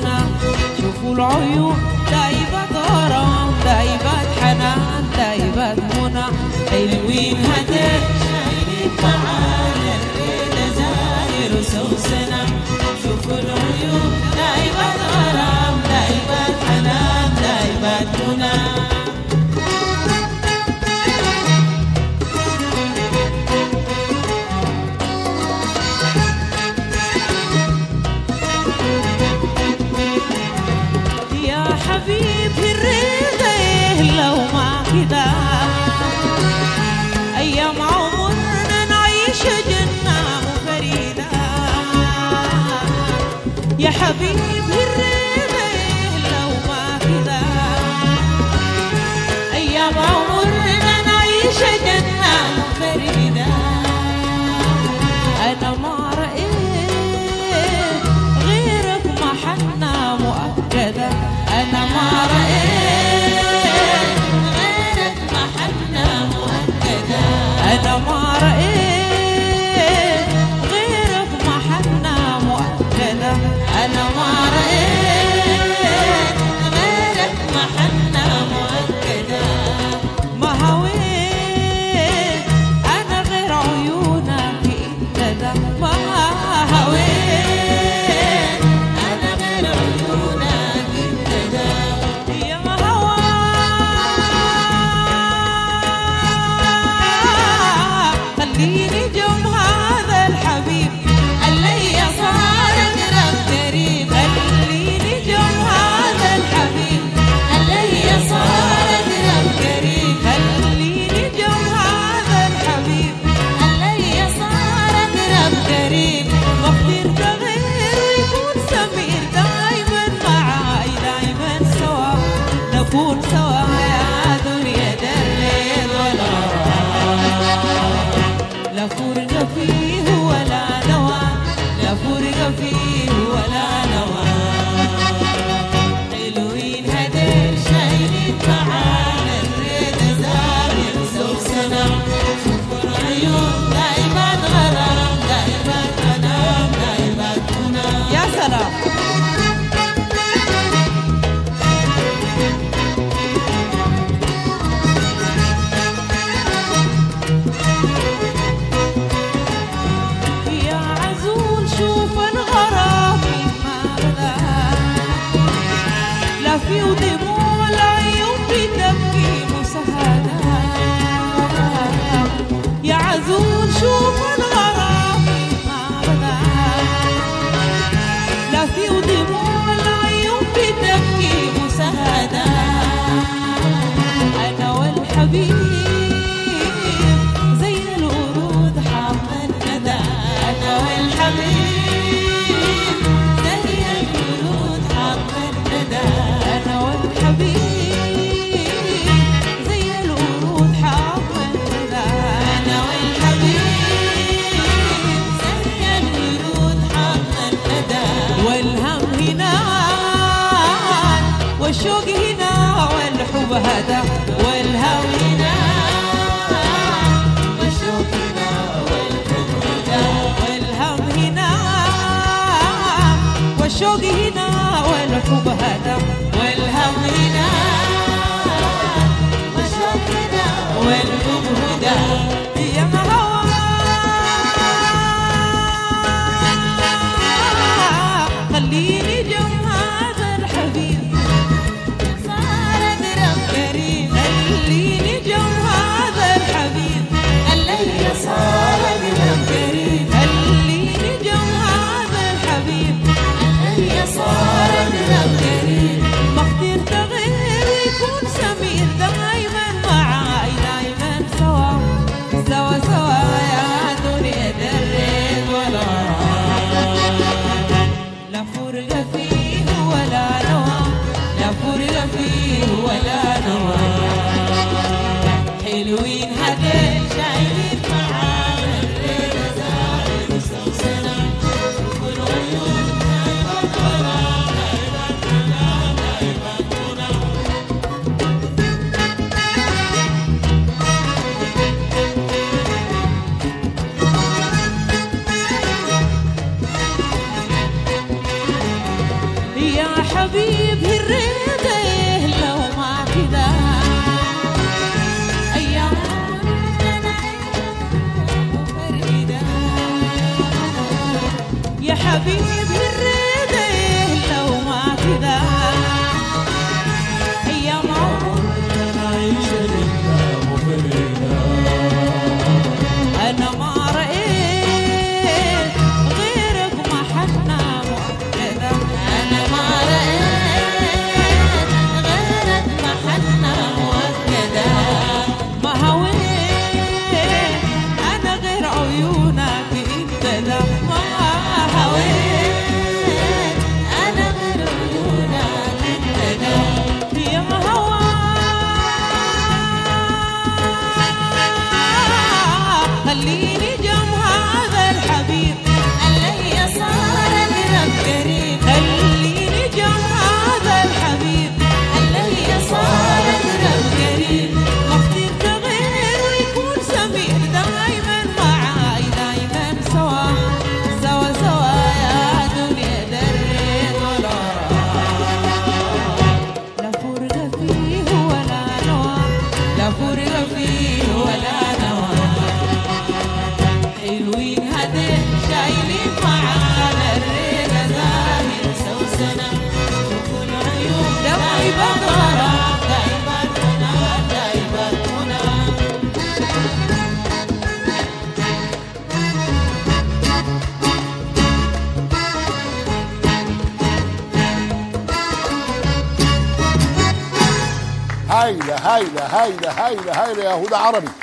سوسنا شوفوا العيون دايبة غرام دايبة حنان دايبة منى حلوين هدر شايلين معانا الريدة زاير سوسنا شوفوا العيون دايبة غرام دايبة حنان دايبة منى يا حبيبي الرضا لو ما كذا أيام عمرنا نعيش جنة فريدة يا حبيبي الرضا لو ما كذا أيام عمرنا نعيش جنة فريدة أنا ما رأيت غيرك ما حنا مؤكدة أنا ما رأيت غيرك ما حنا مؤكدة أنا ما رأيت غيرك ما حنا مؤكدة أنا ما رأيت غيرك ما حنا مؤكدة ما هويت أنا غير عيونك ابتدى ما هويت أنا غير عيونك ابتدى يا هوا خليني جنب هذا الحبيب اللي صار أقرب قريب خليني جنب هذا الحبيب اللي صار أقرب قريب خليني جنب هذا الحبيب اللي صار أقرب قريب واختير تغير يكون سمير دايما معاي دايما سوا نكون سوا يا دنيا دريد ولا لا فرق فيه ولا نوى لا فرق فيه ولا نوى حلوين هدير شايلين معانا الريد زاهر سوسنا شوفوا العيون دايما غرام دايما منام دايما منام يا سلام يا عزول شوف الغرام ما بدا لا في ودموع العيون بتبكي مسهدة يا عزول شوف الغرام ما بدا لا في ودموع العيون بتبكي مسهدة أنا والحبيب زي الورود حامل ندى أنا والحبيب زي الورود حامل ندى أنا والحبيب زي الورود حامل ندى أنا والحبيب زي الورود حامل ندى والهم هنا والشوق هنا والحب هذا والهم هنا والشوق هنا والحب هذا والهم هنا والشوق هنا والحب هذا والهم هنا والشوق هنا والحب هذا يا هوا خليني جنب هذا الحبيب صار أقرب قريب خليني جنب هذا الحبيب اللي صار أقرب قريب خليني جنب هذا الحبيب اللي صار أقرب قريب ما اختير تغير يكون سمير دايما معاي دايما سوا سوا سوا يا دنيا دريت ولا لا فرق فيه ولا نوى لا فرق فيه ولا نوى حلوين هدل شايلين معانا الليلة زاهر وسوسنا شوفوا العيون دايما غرام دايما كلام دايما منى يا حبيبي الريدة لو ما كده أيام فريدة يا حبيبي الريدة لو ما كده أيام أنا ما رأيت غيرك ما حنا مؤكدة أنا ما رأيت غيرك ما حنا مؤكدة ما هويت أنا غير عيونك أنت ده ما هويت أنا غير عيونك أنت ده يا هوا خليني جنب هذا الحبيب اللي صار قرب قريب خليني جنب هذا الحبيب اللي صار قرب قريب ما اخترت غير ويكون سمير دايما معاي دايما سوا سوا سوا يا دنيا دريت ولا لا فرقة فيه ولا نوى لا فرقة فيه ولا نوى حلوين هدي شايلين معانا الريدة زاهر سوسنة شوفوا العيون دايما غرام دايما هنا دايما هنا هايله هايله هايله هايله هايله يا هدى عربي